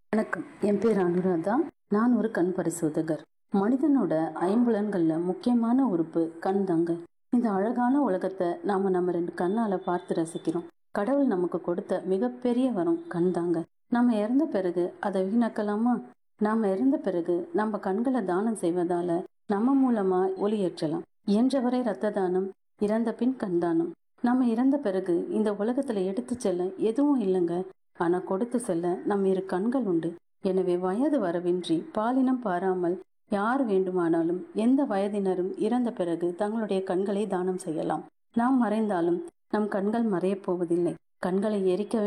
வணக்கம் என் பேர் அனுராதா நான் ஒரு கண் பரிசோதகர் மனிதனோட ஐம்புலன்கள்ல முக்கியமான உறுப்பு கண் தாங்க இந்த அழகான உலகத்தை நாம நம்ம ரெண்டு கண்ணால பார்த்து ரசிக்கிறோம் கடவுள் நமக்கு கொடுத்த மிகப்பெரிய வரம் கண் தாங்க நம்ம இறந்த பிறகு அதை வீணாக்கலாமா நாம இறந்த பிறகு நம்ம கண்களை தானம் செய்வதால நம்ம மூலமா ஒளியேற்றலாம் இயன்றவரை ரத்த தானம் இறந்த பின் கண் தானம் நம்ம இறந்த பிறகு இந்த உலகத்துல எடுத்து செல்ல எதுவும் இல்லைங்க ஆனா கொடுத்து செல்ல நம் இரு கண்கள் உண்டு எனவே வயது வரவின்றி பாலினம் பாராமல் யார் வேண்டுமானாலும் எந்த வயதினரும் இறந்த பிறகு தங்களுடைய கண்களை தானம் செய்யலாம் நாம் மறைந்தாலும் நம் கண்கள் மறையப் போவதில்லை கண்களை எரிக்க